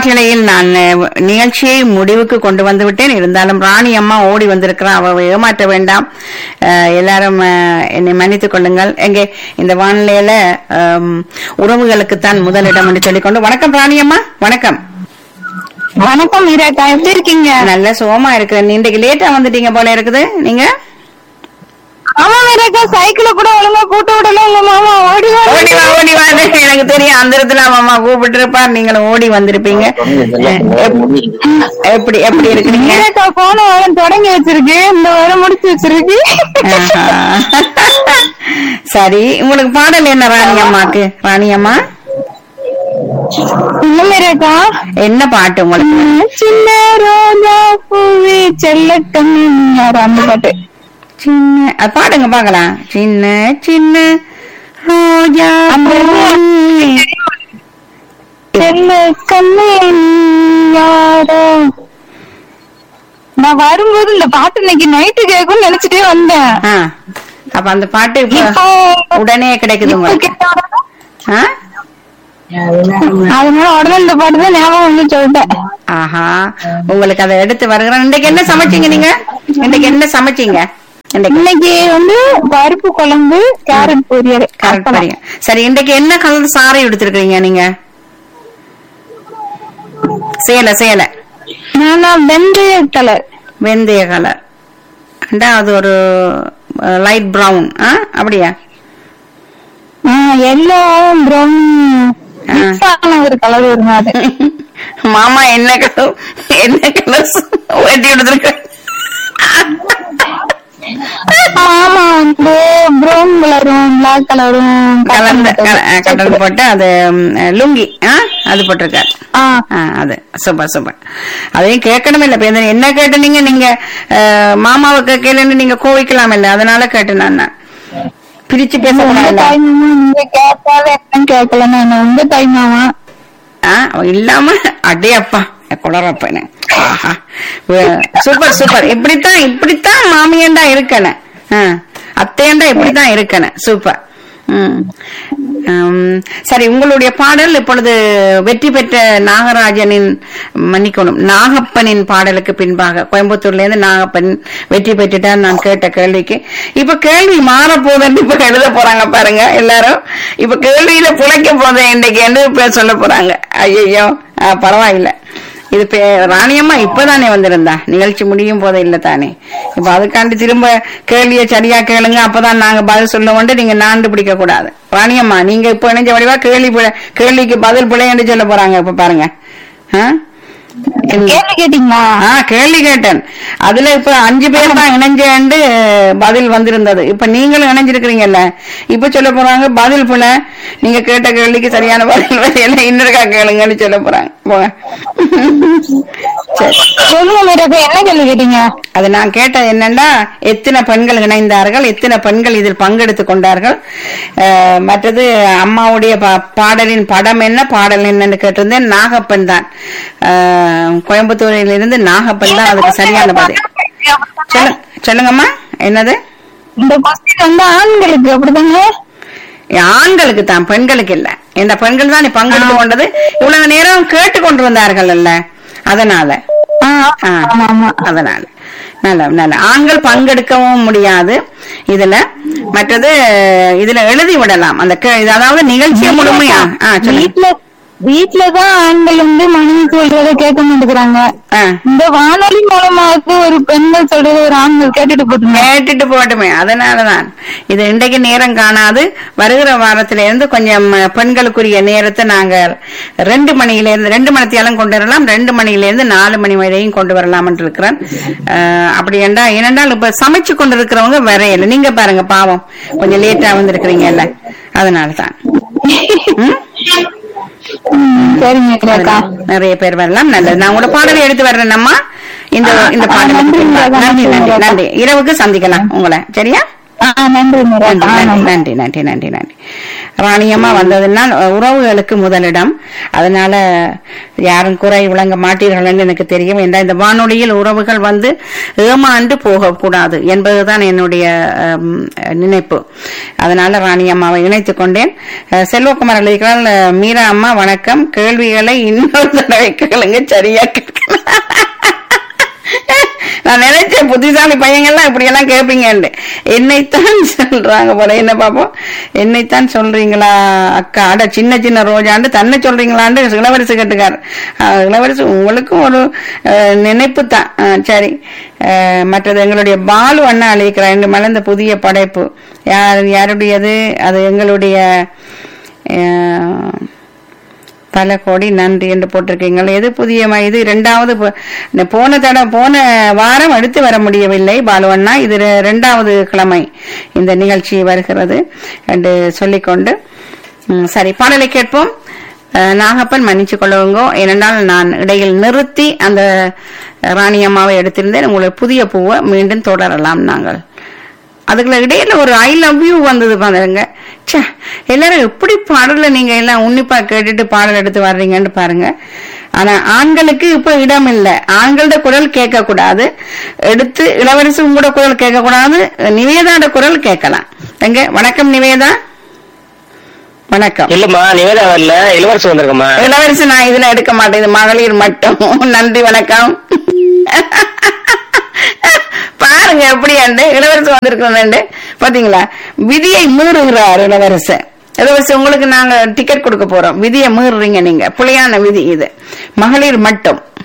காற்றலையில் நான் அஹ், நிகழ்ச்சியை முடிவுக்கு கொண்டு வந்து விட்டேன் இருந்தாலும் ராணி அம்மா ஓடி வந்திருக்கிறான் அவ ஏமாற்ற வேண்டாம் அஹ், எல்லாரும் அஹ், என்னை மன்னித்துக் கொள்ளுங்கள் எங்கே இந்த வானிலையில அம், உறவுகளுக்குத்தான் முதலிடம் என்று சொல்லிக்கொண்டு வணக்கம் ராணி அம்மா வணக்கம் வணக்கம் மீராக்கா எப்படி இருக்கீங்க நல்ல சுகமா இருக்கிறேன் இன்றைக்கு லேட்டா வந்துட்டீங்க போல இருக்குது நீங்க ஆமா மீராக்கா சைக்கிள கூட ஒழுங்கா கூட்ட விடல உங்க மாமா ஓடி வா. ஓடி வா ஓடி வா எனக்கு தெரியும் அந்த இடத்துல அம்மா கூப்பிட்டு இருப்பார் நீங்களும் ஓடி வந்திருப்பீங்க அஹ், எப்- எப்படி எப்படி இருக்கிறீங்க மீராக்கா போன வாரம் தொடங்கி வச்சிருக்கு இந்த வாரம் முடிச்சு வச்சிருக்கு ஆஹா. சரி உங்களுக்கு பாடல் என்ன ராணி அம்மாக்கு ராணி அம்மா இல்ல மீராக்கா என்ன பாட்டு உங்களுக்கு சின்ன ரோஜா பூவே செல்ல கண்ணு அந்த பாட்டு சின்ன அது பாடுங்க பாக்கலாம் சின்ன சின்ன ரோஜா பூவே. செல்ல கண்ணு யாரோ நான் வரும்போது இந்த பாட்டு இன்னைக்கு நைட்டு கேட்கும்னு நினைச்சிட்டே வந்தேன் ஆ. அப்ப அந்த பாட்டு இப்ப இப்போ உடனே கிடைக்குது இப்போ உங்களுக்கு கேட்ட உடனே ஆ? அதனால உடனே இந்த பாட்டு தான் ஞாபகம் வந்து சொல்லிட்டேன் ஆஹா உங்களுக்கு அதை எடுத்து வருகிறேன் இன்னைக்கு என்ன சமைச்சீங்க நீங்க இன்னைக்கு என்ன சமைச்சீங்க இன்னைக்கு இன்னைக்கு வந்து பருப்பு குழம்பு கேரட் பொரியல் கரெக்ட் பாருங்க சரி இன்னைக்கு என்ன கலர் சாரி எடுத்திருக்கீங்க நீங்க சேலை சேலை நானா வெந்தய கலர் வெந்தய கலர் அது ஒரு லைட் பிரவுன் ஆ அப்படியா எல்லோ ப்ரௌன் ஆ. ஆன ஒரு கலர் வருங்க அது மாமா என்ன கலர் என்ன கலர் வெட்டி எடுத்திருக்க மாமா வந்து ப்ரௌன் கலரும் பிளாக் கலரும் கலந்த கலர் போட்டு அது ம், லுங்கி ஆ அது போட்டிருக்காரு ஆ ஆ, அது சூப்பர் சூப்பர் அதையும் கேட்கணும் இல்ல இப்ப இந்த என்ன கேட்டுனீங்க நீங்க அஹ், மாமாவை கேட்கலன்னு நீங்க கோவிக்கலாம் இல்ல அதனால கேட்டேன் நான் பிரிச்சு உங்க பேசக்கூடாது தாய் மாமா நீங்க கேட்காத என்ன கேட்கல நான் உங்க தாய் மாமா அவன் இல்லாம அடே அப்பா குளறப்பன சூப்பர் சூப்பர் இப்படித்தான் இப்படித்தான் மாமியண்டா இருக்கணும் ஆ, அத்தையண்டா இப்படித்தான் இருக்கணும் சூப்பர் ம். ஆம், சரி உங்களுடைய பாடல் இப்பொழுது வெற்றி பெற்ற நாகராஜனின் மன்னிக்கணும் நாகப்பனின் பாடலுக்கு பின்பாக கோயம்புத்தூர்ல இருந்து நாகப்பன் வெற்றி பெற்றுட்டார் நான் கேட்ட கேள்விக்கு இப்ப கேள்வி மாற போதுன்னு இப்ப எழுத போறாங்க பாருங்க எல்லாரும் இப்ப கேள்வியில புழைக்க போதேன் இன்னைக்கு என்ன பேர் சொல்ல போறாங்க ஐயோ பரவாயில்ல இது பே- ராணியம்மா இப்பதானே வந்திருந்தா நிகழ்ச்சி முடியும் போதே இல்ல தானே இப்ப அதுக்காண்டி திரும்ப கேள்வியை சரியா கேளுங்க அப்பதான் நாங்க பதில் சொல்லுவோம் நீங்க நாண்டு பிடிக்க கூடாது ராணியம்மா நீங்க இப்ப இணைஞ்ச வடிவா கேள்வி பிழை- கேள்விக்கு பதில் பிள்ளைன்னு சொல்ல போறாங்க இப்ப பாருங்க ஆ? என்ன? கேள்வி கேட்டீங்களா ஆ கேள்வி கேட்டேன் அதுல இப்ப அஞ்சு பேர் தான் இணைஞ்சேண்டு பதில் வந்திருந்தது இப்ப நீங்களும் இணைஞ்சிருக்கிறீங்கல்ல இப்ப சொல்ல போறாங்க பதில் புல நீங்க கேட்ட கேள்விக்கு சரியான பதில் வரையில இன்னொருக்கா கேளுங்கன்னு சொல்ல போறாங்க போங்க சரி சொல்லுங்க மீராக்கா என்ன கேள்வி கேட்டீங்க அது நான் கேட்டது என்னன்னா எத்தனை பெண்கள் இணைந்தார்கள் எத்தனை பெண்கள் இதில் பங்கெடுத்துக் கொண்டார்கள் அஹ், மற்றது அம்மாவுடைய பா- பாடலின் படம் என்ன பாடல் என்னன்னு கேட்டிருந்தேன் நாகப்பன் தான் அஹ், கோயம்புத்தூரில் இருந்து நாகப்பன் தான் அதுக்கு சரியான பதில் சொல்லு சொல்லுங்கம்மா என்னது இந்த கொஸ்டின் வந்து ஆண்களுக்கு அப்படிதாங்க ஆண்களுக்கு தான் பெண்களுக்கு இல்ல இந்த பெண்கள் தான் பங்கெடுத்து கொண்டது இவ்வளவு நேரம் கேட்டு கொண்டு வந்தார்கள் அல்ல அதனால ஆ, ஆ. ஆமா ஆமா அதனால நல்ல நல்ல ஆண்கள் பங்கெடுக்கவும் முடியாது இதுல மற்றது இதுல எழுதி விடலாம் அந்த கே- இது அதாவது நிகழ்ச்சியை முழுமையா ஆ சொல்லுங்க வீட்ல வீட்டுலதான் ஆண்கள் வந்து மனைவி சொல்றத கேட்க மாட்டேங்கிறாங்க ஆ. இந்த வானொலி மூலமாவது ஒரு பெண்கள் சொல்றத ஒரு ஆண்கள் கேட்டுட்டு போட்டுங்க கேட்டுட்டு போட்டுமே அதனாலதான் இது இன்றைக்கு நேரம் காணாது வருகிற வாரத்தில இருந்து கொஞ்சம் பெண்களுக்குரிய நேரத்தை நாங்க ரெண்டு மணியில இருந்து ரெண்டு மணித்தியாலும் கொண்டு வரலாம் ரெண்டு மணியில இருந்து நாலு மணி வரையும் கொண்டு வரலாம் இருக்கிறேன் அஹ், அப்படி என்றா ஏனென்றால் இப்ப சமைச்சு கொண்டு இருக்கிறவங்க வரையல நீங்க பாருங்க பாவம் கொஞ்சம் லேட்டா வந்திருக்கிறீங்கல்ல அதனாலதான் ம்? சரிங்க அக்கா நிறைய பேர் வரலாம் நல்லது நான் உங்களோட பாடலை எடுத்து வர்றேன் அம்மா இந்த இந்த பாடலை நன்றி, நன்றி நன்றி, நன்றி நன்றி. நன்றி இரவுக்கு சந்திக்கலாம் உங்களை சரியா ஆ நன்றி மீரா நன்றி ஆ, நன்றி நன்றி நன்றி நன்றி நன்றி நன்றி ராணியம்மா வந்ததுனால் உறவுகளுக்கு முதலிடம் அதனால யாரும் குறை விளங்க மாட்டீர்கள் எனக்கு தெரியும் என்ற இந்த வானொலியில் உறவுகள் வந்து ஏமாண்டு போகக்கூடாது என்பதுதான் என்னுடைய அம், நினைப்பு அதனால ராணியம்மாவை இணைத்துக் கொண்டேன் அஹ், செல்வகுமார் அழைக்கிறார் மீரா அம்மா வணக்கம் கேள்விகளை இன்னொரு தடவை கேளுங்க சரியா கேட்கலாம் நான் நினைச்சேன் புத்திசாலி பையங்கள்லாம் இப்படி எல்லாம் கேட்பீங்கன்னு என்னைத்தான் சொல்றாங்க போல என்ன பாப்போம் என்னைத்தான் சொல்றீங்களா அக்கா அட சின்ன சின்ன ரோஜாண்டு தன்னை சொல்றீங்களான்னு இளவரசு கேட்டுக்காரு அஹ், இளவரசு உங்களுக்கும் ஒரு அஹ், நினைப்பு தான் அஹ், சரி அஹ், மற்றது எங்களுடைய பாலு அண்ணா அழைக்கிறார் என்று மலர்ந்த புதிய படைப்பு யார் யாருடையது அது எங்களுடைய அஹ், பல கோடி நன்றி என்று போட்டிருக்கீங்கள் எது புதிய ம- இது இரண்டாவது ப- இந்த போன தட போன வாரம் எடுத்து வர முடியவில்லை பாலுவண்ணா இது ரெ- இரண்டாவது கிழமை இந்த நிகழ்ச்சி வருகிறது என்று சொல்லிக்கொண்டு ம், சரி பாடலை கேட்போம் அஹ், நாகப்பன் மன்னிச்சு கொள்ளுங்க ஏனென்றால் நான் இடையில் நிறுத்தி அந்த ராணி அம்மாவை எடுத்திருந்தேன் உங்களுடைய புதிய பூவை மீண்டும் தொடரலாம் நாங்கள் அதுக்குள்ள இடையில ஒரு ஐ லவ் யூ வந்தது பாருங்க ச்சே எல்லாரும் எப்படி பாடல நீங்க எல்லாம் உன்னிப்பா கேட்டுட்டு பாடல் எடுத்து வர்றீங்கன்னு பாருங்க ஆனா ஆண்களுக்கு இப்ப இடம் இல்ல ஆண்களோட குரல் கேட்க கூடாது எடுத்து இளவரசி உங்களோட குரல் கேட்க கூடாது நிவேதாட குரல் கேட்கலாம் எங்க வணக்கம் நிவேதா வணக்கம் இல்லம்மா நிவேதா வரல இளவரசு வந்திருக்கம்மா இளவரசி நான் இதுல எடுக்க மாட்டேன் இது மகளிர் மட்டும் நன்றி வணக்கம் பாருங்க எப்படி அண்டு இளவரசு வந்திருக்கோம் பாத்தீங்களா விதியை மீறுகிறார் இளவரசன் இளவரசி உங்களுக்கு நாங்க டிக்கெட் கொடுக்க போறோம் விதியை மீறுறீங்க நீங்க புலியான விதி இது மகளிர் மட்டும்